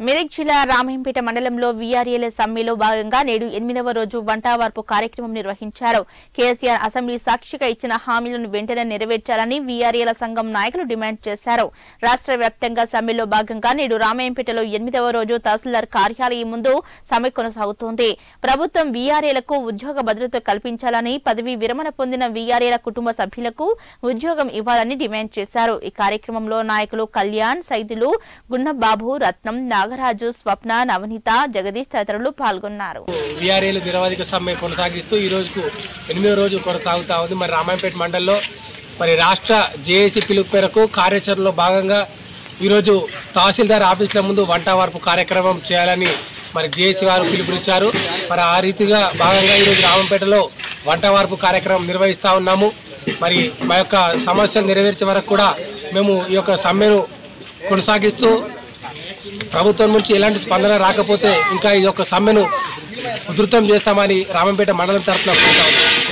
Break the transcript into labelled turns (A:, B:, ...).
A: మెదక్ జిల్లా రామేంపేట మండలంలో వీఆర్ఏల సమ్మెలో భాగంగా నేడు ఎనిమిదవ రోజు వంటావార్పు కార్యక్రమం నిర్వహించారు కేసీఆర్ అసెంబ్లీ సాక్షిగా ఇచ్చిన హామీలను వెంటనే నెరవేర్చాలని వీఆర్ఏల సంఘం నాయకులు డిమాండ్ చేశారు రాష్ట్ర వ్యాప్తంగా సమ్మెలో భాగంగా నేడు రామేంపేటలో ఎనిమిదవ రోజు తహసీల్దార్ కార్యాలయం ముందు సమ్మె కొనసాగుతోంది ప్రభుత్వం వీఆర్ఏలకు ఉద్యోగ భద్రత కల్పించాలని పదవి విరమణ పొందిన వీఆర్ఏల కుటుంబ సభ్యులకు ఉద్యోగం ఇవ్వాలని డిమాండ్ చేశారు ఈ కార్యక్రమంలో నాయకులు కళ్యాణ్ సైదులు గున్నబాబు రత్నం నాగరాజు స్వప్న నవనీత జగదీష్ తదితరులు పాల్గొన్నారు
B: విఆర్ఏలు నిరవధిక సమ్మె కొనసాగిస్తూ ఈ రోజుకు ఎనిమిదో రోజు కొనసాగుతా ఉంది మరి రామాయంపేట మండలంలో మరి రాష్ట్ర జేఏసీ పిలుపు మేరకు కార్యాచరణలో భాగంగా ఈరోజు తహసీల్దార్ ఆఫీసుల ముందు వంట వార్పు కార్యక్రమం చేయాలని మరి జేఏసీ వారు పిలుపునిచ్చారు మరి ఆ రీతిగా భాగంగా ఈరోజు రామంపేటలో వంట వార్పు కార్యక్రమం నిర్వహిస్తూ ఉన్నాము మరి మా యొక్క సమస్యలు నెరవేర్చే వరకు కూడా మేము ఈ యొక్క సమ్మెను కొనసాగిస్తూ ప్రభుత్వం నుంచి ఎలాంటి స్పందన రాకపోతే ఇంకా ఈ యొక్క సమ్మెను ఉధృతం చేస్తామని రామంపేట మండలం తరఫున కోరుతా ఉన్నాం.